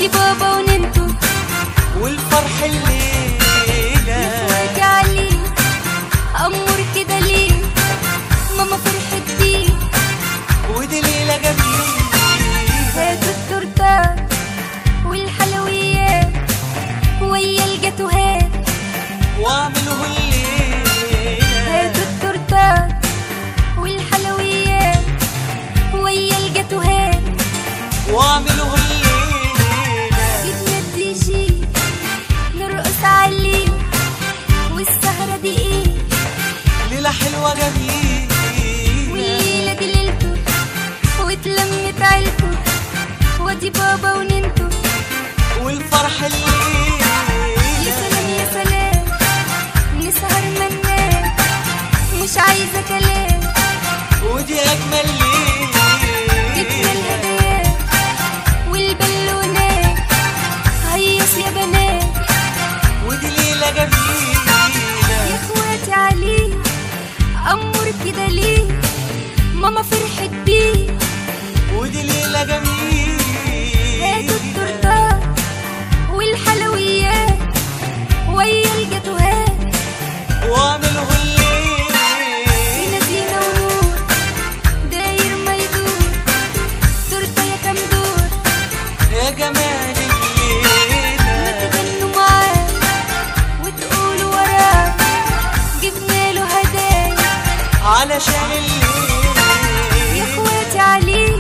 وادي بابا وننتو والفرح الليلة اخواتي عليه امور كده ليه ماما فرحت بيه ودي ليلة جميلة هاتوا التورتات والحلويات ويا الجاتوهات واعملوا الليلة هاتوا التورتات والحلويات ويا الجاتوهات واعملوا الليلة جبنا الدي جي نرقص عليه والسهرة دي ايه ليلة حلوة جميلة والليلة دي ليلته واتلمت عيلته وادي بابا وننتو والفرح يا الليلة سلام يا سلام نسهر منام مش عايزة كلام ودي أجمل جبنا ليلة الهدايا والبالونات هيص يا بنات ودي ليلة يا جميلة اخواتي عليه امور كده ليه ماما فرحت بيه ودي ليلة هاتوا جميلة التورتات والحلويات ويا الجاتوهات واعملوا الليلة هنا زينة ونور داير ما يدور تورتة يا كام دور يا جمال ما الليلة تغنوا معاه وتقولوا وراه جبنا له هدايا علشان يا الليلة اخواتي عليه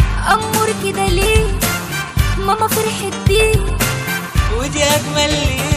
امور كده ليه ماما فرحت بيه ودي أجمل ليلة